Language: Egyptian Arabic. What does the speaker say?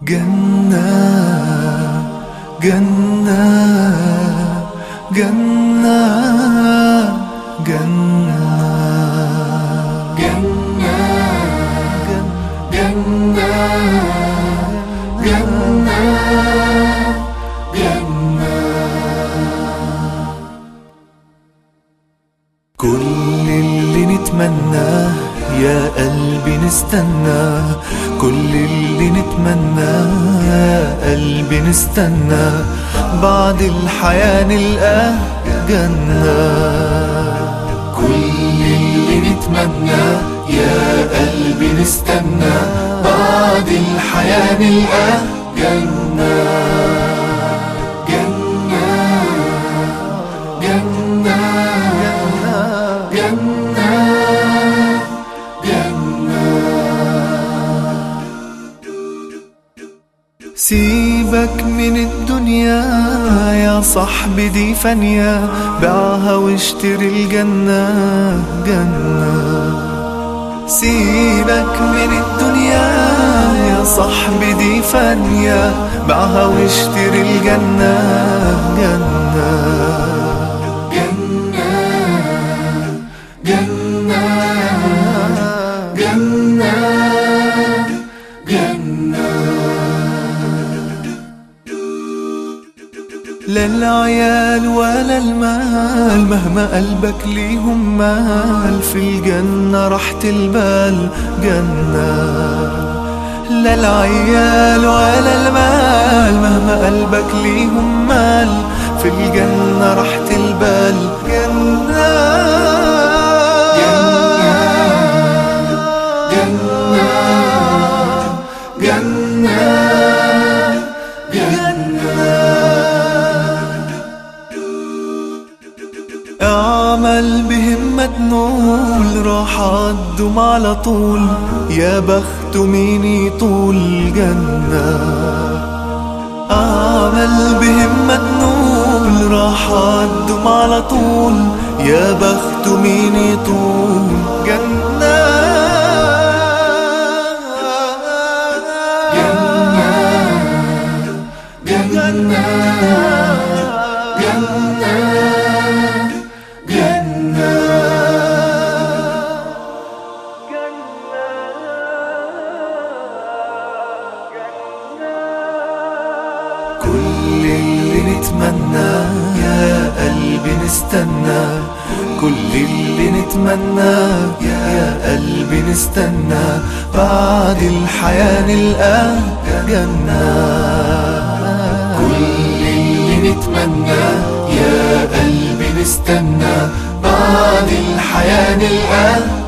جنة جنة جنة جنة جنة جنة جنة جنة كل اللي نتمناه يا قلبي نستناه كل اللي نتمناه يا قلبي نستناه بعد الحياة نلقاه جنة كل اللي نتمناه يا قلبي نستناه بعد الحياة نلقاه جنة جنة جنة جنة سيبك من الدنيا يا صاحبي دي فانية باعها واشتري الجنة جنة سيبك من الدنيا يا صاحبي دي فانية باعها واشتري الجنة جنة جنة جنة جنة جنة لا العيال ولا المال مهما قلبك ليهم مال في الجنة راحة البال جنة لا العيال ولا المال مهما قلبك ليهم مال في الجنة راحة البال جنة جنة جنة جنة اعمل بهمة نول راح عدهم على طول يا بخت مين يطول جنة اعمل بهمة نول راح عدهم على طول يا بخت مين يطول جنة جنة جنة جنة جنة كل اللي نتمناه يا قلبي نستناه كل اللي نتمناه يا قلبي نستناه بعد الحياة نلقاه جنة كل اللي نتمناه يا قلبي نستناه بعد الحياة نلقاه